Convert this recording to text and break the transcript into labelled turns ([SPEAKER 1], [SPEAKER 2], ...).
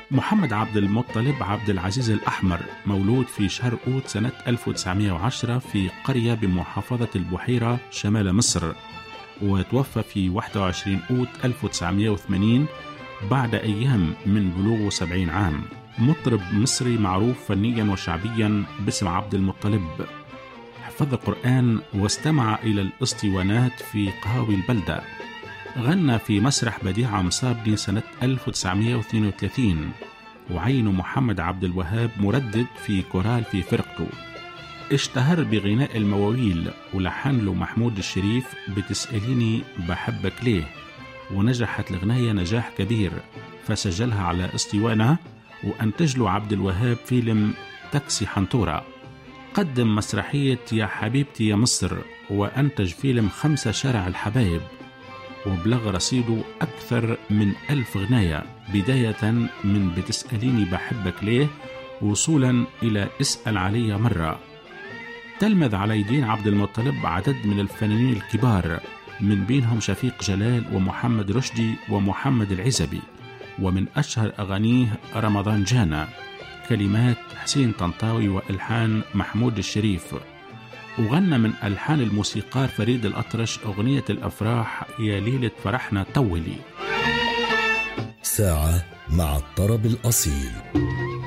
[SPEAKER 1] محمد عبد المطلب عبد العزيز الأحمر مولود في شهر أوت سنة 1910 في قرية بمحافظة البحيرة شمال مصر وتوفى في 21 أوت 1980 بعد أيام من بلوغه 70 عام مطرب مصري معروف فنيا وشعبيا باسم عبد المطلب حفظ القرآن واستمع إلى الاسطوانات في قهاوي البلدة غنى في مسرح بديعة مصابني سنة 1932 وعين محمد عبد الوهاب مردد في كورال في فرقته اشتهر بغناء المواويل ولحن له محمود الشريف بتسأليني بحبك ليه ونجحت الغناية نجاح كبير فسجلها على اسطوانة وأنتج له عبد الوهاب فيلم تاكسي حنطورة قدم مسرحية يا حبيبتي يا مصر وأنتج فيلم خمسة شارع الحبايب وبلغ رصيده أكثر من ألف غناية بداية من بتسأليني بحبك ليه وصولا إلى اسأل علي مرة تلمذ على يدين عبد المطلب عدد من الفنانين الكبار من بينهم شفيق جلال ومحمد رشدي ومحمد العزبي ومن أشهر أغانيه رمضان جانا كلمات حسين طنطاوي وإلحان محمود الشريف وغنى من ألحان الموسيقار فريد الأطرش أغنية الأفراح يا ليلة فرحنا طولي
[SPEAKER 2] ساعة مع الطرب الأصيل